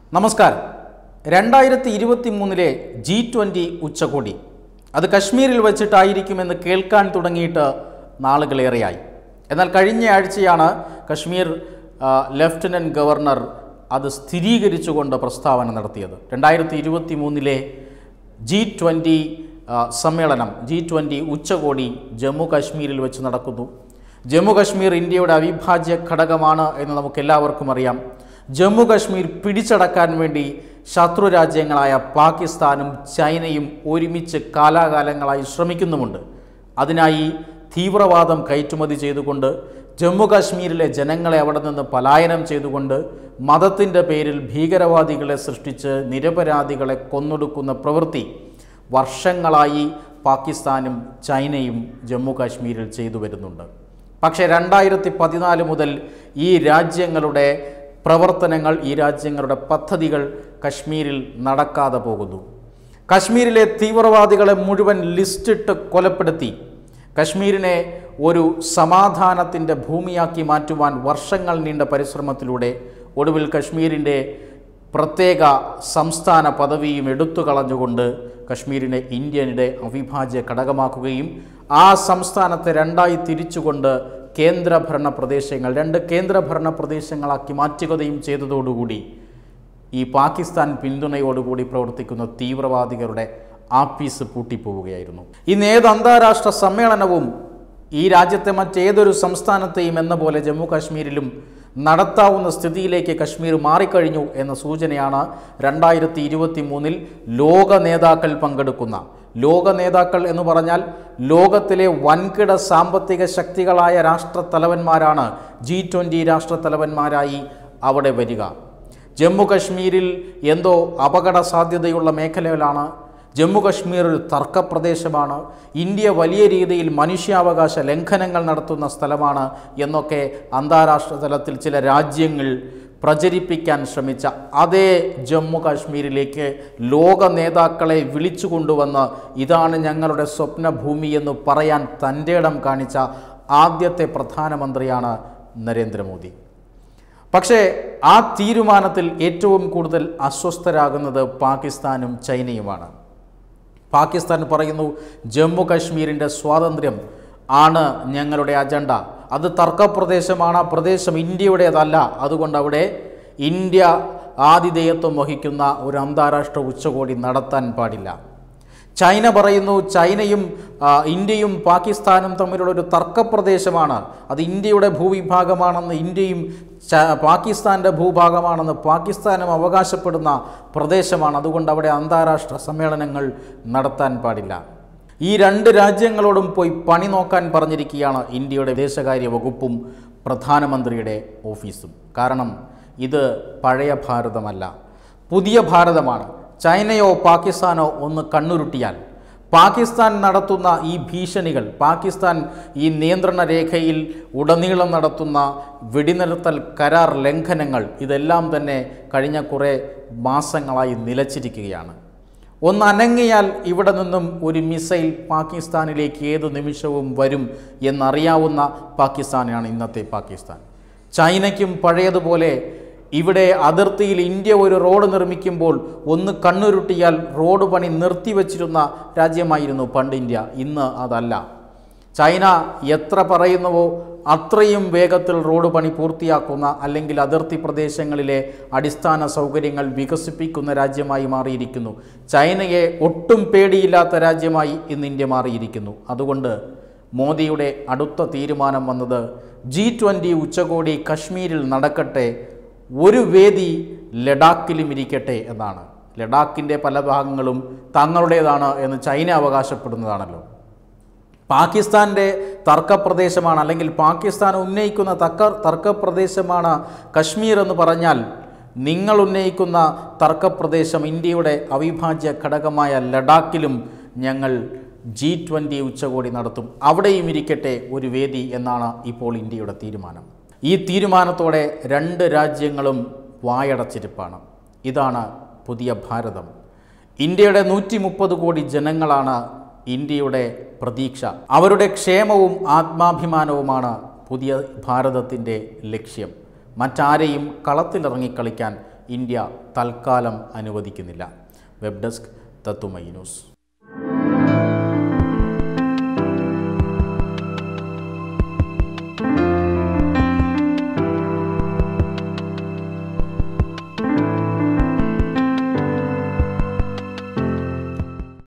നമസ്കാരം രണ്ടായിരത്തി ഇരുപത്തി മൂന്നിലെ ജി ട്വൻ്റി ഉച്ചകോടി അത് കശ്മീരിൽ വച്ചിട്ടായിരിക്കുമെന്ന് കേൾക്കാൻ തുടങ്ങിയിട്ട് നാളുകളേറെയായി എന്നാൽ കഴിഞ്ഞ ആഴ്ചയാണ് കശ്മീർ ആ, ലഫ്റ്റനന്റ് ഗവർണർ അത് സ്ഥിരീകരിച്ചുകൊണ്ട് പ്രസ്താവന നടത്തിയത് രണ്ടായിരത്തി ഇരുപത്തി മൂന്നിലെ ജി ട്വൻ്റി സമ്മേളനം ജി ട്വൻ്റി ഉച്ചകോടി ജമ്മു കാശ്മീരിൽ വെച്ച് നടക്കുന്നു ജമ്മു കാശ്മീർ ഇന്ത്യയുടെ അവിഭാജ്യ ഘടകമാണ് എന്ന് നമുക്ക് എല്ലാവർക്കും അറിയാം ജമ്മു കാശ്മീർ പിടിച്ചടക്കാൻ വേണ്ടി ശത്രു രാജ്യങ്ങളായ പാകിസ്ഥാനും ചൈനയും ഒരുമിച്ച് കാലാകാലങ്ങളായി ശ്രമിക്കുന്നുമുണ്ട് അതിനായി തീവ്രവാദം കയറ്റുമതി ചെയ്തുകൊണ്ട് ജമ്മു കാശ്മീരിലെ ജനങ്ങളെ അവിടെ നിന്ന് പലായനം ചെയ്തുകൊണ്ട് മതത്തിൻ്റെ പേരിൽ ഭീകരവാദികളെ സൃഷ്ടിച്ച് നിരപരാധികളെ കൊന്നൊടുക്കുന്ന പ്രവൃത്തി വർഷങ്ങളായി പാകിസ്ഥാനും ചൈനയും ജമ്മു കാശ്മീരിൽ ചെയ്തു വരുന്നുണ്ട് പക്ഷേ രണ്ടായിരത്തി പതിനാല് മുതൽ ഈ രാജ്യങ്ങളുടെ പ്രവർത്തനങ്ങൾ ഈ രാജ്യങ്ങളുടെ പദ്ധതികൾ കശ്മീരിൽ നടക്കാതെ പോകുന്നു കശ്മീരിലെ തീവ്രവാദികളെ മുഴുവൻ ലിസ്റ്റിട്ട് കൊലപ്പെടുത്തി കശ്മീരിനെ ഒരു സമാധാനത്തിൻ്റെ ഭൂമിയാക്കി മാറ്റുവാൻ വർഷങ്ങൾ നീണ്ട പരിശ്രമത്തിലൂടെ ഒടുവിൽ കശ്മീരിൻ്റെ പ്രത്യേക സംസ്ഥാന പദവിയും എടുത്തു കളഞ്ഞുകൊണ്ട് കശ്മീരിനെ ഇന്ത്യയുടെ അവിഭാജ്യ ഘടകമാക്കുകയും ആ സംസ്ഥാനത്തെ രണ്ടായി തിരിച്ചുകൊണ്ട് കേന്ദ്രഭരണ പ്രദേശങ്ങൾ രണ്ട് കേന്ദ്രഭരണ പ്രദേശങ്ങളാക്കി മാറ്റുകയും ചെയ്തതോടുകൂടി ഈ പാകിസ്ഥാൻ പിന്തുണയോടുകൂടി പ്രവർത്തിക്കുന്ന തീവ്രവാദികളുടെ ആപ്പീസ് പൂട്ടിപ്പോവുകയായിരുന്നു ഇന്ന് ഏത് അന്താരാഷ്ട്ര സമ്മേളനവും ഈ രാജ്യത്തെ മറ്റേതൊരു സംസ്ഥാനത്തെയും എന്ന പോലെ ജമ്മു കാശ്മീരിലും നടത്താവുന്ന സ്ഥിതിയിലേക്ക് കശ്മീർ മാറിക്കഴിഞ്ഞു എന്ന സൂചനയാണ് രണ്ടായിരത്തി ഇരുപത്തി മൂന്നിൽ ലോക നേതാക്കൾ പങ്കെടുക്കുന്ന ലോക നേതാക്കൾ എന്ന് പറഞ്ഞാൽ ലോകത്തിലെ വൻകിട സാമ്പത്തിക ശക്തികളായ രാഷ്ട്രത്തലവന്മാരാണ് ജി ട്വൻ്റി രാഷ്ട്രത്തലവന്മാരായി അവിടെ വരിക ജമ്മു കശ്മീരിൽ എന്തോ അപകട സാധ്യതയുള്ള മേഖലയിലാണ് ജമ്മു കശ്മീർ ഒരു തർക്കപ്രദേശമാണ് ഇന്ത്യ വലിയ രീതിയിൽ മനുഷ്യാവകാശ ലംഘനങ്ങൾ നടത്തുന്ന സ്ഥലമാണ് എന്നൊക്കെ അന്താരാഷ്ട്ര തലത്തിൽ ചില രാജ്യങ്ങൾ പ്രചരിപ്പിക്കാൻ ശ്രമിച്ച അതേ ജമ്മു കാശ്മീരിലേക്ക് ലോക നേതാക്കളെ വിളിച്ചു കൊണ്ടുവന്ന് ഇതാണ് ഞങ്ങളുടെ സ്വപ്നഭൂമി എന്ന് പറയാൻ തൻ്റെ ഇടം കാണിച്ച ആദ്യത്തെ പ്രധാനമന്ത്രിയാണ് നരേന്ദ്രമോദി പക്ഷേ ആ തീരുമാനത്തിൽ ഏറ്റവും കൂടുതൽ അസ്വസ്ഥരാകുന്നത് പാകിസ്ഥാനും ചൈനയുമാണ് പാകിസ്ഥാൻ പറയുന്നു ജമ്മു കാശ്മീരിൻ്റെ സ്വാതന്ത്ര്യം ആണ് ഞങ്ങളുടെ അജണ്ട അത് തർക്കപ്രദേശമാണ് ആ പ്രദേശം ഇന്ത്യയുടേതല്ല അതുകൊണ്ട് അവിടെ ഇന്ത്യ ആതിഥേയത്വം വഹിക്കുന്ന ഒരു അന്താരാഷ്ട്ര ഉച്ചകോടി നടത്താൻ പാടില്ല ചൈന പറയുന്നു ചൈനയും ആ, ഇന്ത്യയും പാകിസ്ഥാനും തമ്മിലുള്ള ഒരു തർക്കപ്രദേശമാണ് അത് ഇന്ത്യയുടെ ഭൂവിഭാഗമാണെന്ന് ഇന്ത്യയും ച- പാകിസ്ഥാൻ്റെ ഭൂഭാഗമാണെന്ന് പാകിസ്ഥാനും അവകാശപ്പെടുന്ന പ്രദേശമാണ് അതുകൊണ്ട് അവിടെ അന്താരാഷ്ട്ര സമ്മേളനങ്ങൾ നടത്താൻ പാടില്ല ഈ രണ്ട് രാജ്യങ്ങളോടും പോയി പണി നോക്കാൻ പറഞ്ഞിരിക്കുകയാണ് ഇന്ത്യയുടെ വിദേശകാര്യ വകുപ്പും പ്രധാനമന്ത്രിയുടെ ഓഫീസും കാരണം ഇത് പഴയ ഭാരതമല്ല പുതിയ ഭാരതമാണ് ചൈനയോ പാകിസ്ഥാനോ ഒന്ന് കണ്ണുരുട്ടിയാൽ പാകിസ്ഥാൻ നടത്തുന്ന ഈ ഭീഷണികൾ പാകിസ്ഥാൻ ഈ നിയന്ത്രണ രേഖയിൽ ഉടനീളം നടത്തുന്ന വെടിനിർത്തൽ കരാർ ലംഘനങ്ങൾ ഇതെല്ലാം തന്നെ കഴിഞ്ഞ കുറേ മാസങ്ങളായി നിലച്ചിരിക്കുകയാണ് ഒന്ന് അനങ്ങിയാൽ ഇവിടെ നിന്നും ഒരു മിസൈൽ പാകിസ്ഥാനിലേക്ക് ഏത് നിമിഷവും വരും എന്നറിയാവുന്ന പാകിസ്ഥാനാണ് ഇന്നത്തെ പാകിസ്ഥാൻ ചൈനയ്ക്കും പഴയതുപോലെ ഇവിടെ അതിർത്തിയിൽ ഇന്ത്യ ഒരു റോഡ് നിർമ്മിക്കുമ്പോൾ ഒന്ന് കണ്ണുരുട്ടിയാൽ റോഡ് പണി നിർത്തിവച്ചിരുന്ന രാജ്യമായിരുന്നു പണ്ട് ഇന്ത്യ ഇന്ന് അതല്ല ചൈന എത്ര പറയുന്നുവോ അത്രയും വേഗത്തിൽ റോഡ് പണി പൂർത്തിയാക്കുന്ന അല്ലെങ്കിൽ അതിർത്തി പ്രദേശങ്ങളിലെ അടിസ്ഥാന സൗകര്യങ്ങൾ വികസിപ്പിക്കുന്ന രാജ്യമായി മാറിയിരിക്കുന്നു ചൈനയെ ഒട്ടും പേടിയില്ലാത്ത രാജ്യമായി ഇന്ന് ഇന്ത്യ മാറിയിരിക്കുന്നു അതുകൊണ്ട് മോദിയുടെ അടുത്ത തീരുമാനം വന്നത് ജി ട്വൻ്റി ഉച്ചകോടി കശ്മീരിൽ നടക്കട്ടെ ഒരു വേദി ലഡാക്കിലും ഇരിക്കട്ടെ എന്നാണ് ലഡാക്കിൻ്റെ പല ഭാഗങ്ങളും തങ്ങളുടേതാണ് എന്ന് ചൈന അവകാശപ്പെടുന്നതാണല്ലോ പാകിസ്ഥാൻ്റെ തർക്കപ്രദേശമാണ് അല്ലെങ്കിൽ പാകിസ്ഥാൻ ഉന്നയിക്കുന്ന തക്ക തർക്കപ്രദേശമാണ് കശ്മീർ എന്ന് പറഞ്ഞാൽ നിങ്ങൾ ഉന്നയിക്കുന്ന തർക്കപ്രദേശം ഇന്ത്യയുടെ അവിഭാജ്യ ഘടകമായ ലഡാക്കിലും ഞങ്ങൾ ജി ട്വൻ്റി ഉച്ചകോടി നടത്തും അവിടെയും ഇരിക്കട്ടെ ഒരു വേദി എന്നാണ് ഇപ്പോൾ ഇന്ത്യയുടെ തീരുമാനം ഈ തീരുമാനത്തോടെ രണ്ട് രാജ്യങ്ങളും വായടച്ചിരിപ്പാണ് ഇതാണ് പുതിയ ഭാരതം ഇന്ത്യയുടെ നൂറ്റി മുപ്പത് കോടി ജനങ്ങളാണ് ഇന്ത്യയുടെ പ്രതീക്ഷ അവരുടെ ക്ഷേമവും ആത്മാഭിമാനവുമാണ് പുതിയ ഭാരതത്തിൻ്റെ ലക്ഷ്യം മറ്റാരെയും കളത്തിലിറങ്ങി കളിക്കാൻ ഇന്ത്യ തൽക്കാലം അനുവദിക്കുന്നില്ല വെബ് ഡെസ്ക് തത്തുമൈ ന്യൂസ്